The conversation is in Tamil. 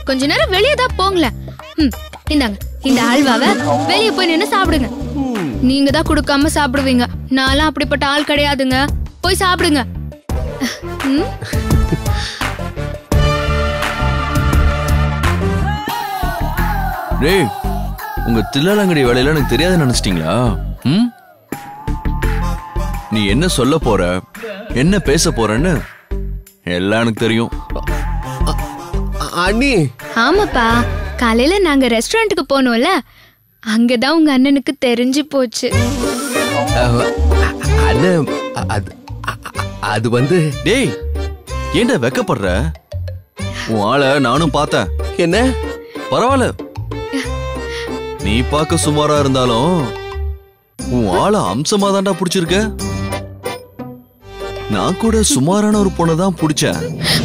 கொஞ்ச நேரம் வெளியே தான் போங்களேன் ம், இந்தாங்க இந்த அல்வாவை வெளியே போய் நின்னு சாப்பிடுங்க நீங்க தான் கொடுக்காம சாப்பிடுவீங்க நான்லாம் அப்படிப்பட்ட ஆள் கிடையாதுங்க போய் சாப்பிடுங்க ம் டேய் உங்க தில்லாலங்கடி வேலையில எனக்கு தெரியாது நினைச்சிட்டீங்களா ம் நீ என்ன சொல்ல போற என்ன பேச போறன்னு எல்லாம் எனக்கு தெரியும் அ- அண்ணி ஆமாப்பா காலையில நாங்க ரெஸ்டாரண்ட்டுக்கு போனோம்ல அங்கதான் உங்க அண்ணனுக்கு தெரிஞ்சு போச்சு அ- அ- அண்ணன் அ- அது அ- அ- அது வந்து டேய் ஏன்டா வெக்கப்படுற உன் ஆளை நானும் பார்த்தேன் என்ன பரவாயில்ல நீ பார்க்க சுமாரா இருந்தாலும் உன் ஆளை அம்சமா தான்டா பிடிச்சிருக்க நான் கூட சுமாரான ஒரு பொண்ணை தான் பிடிச்சேன்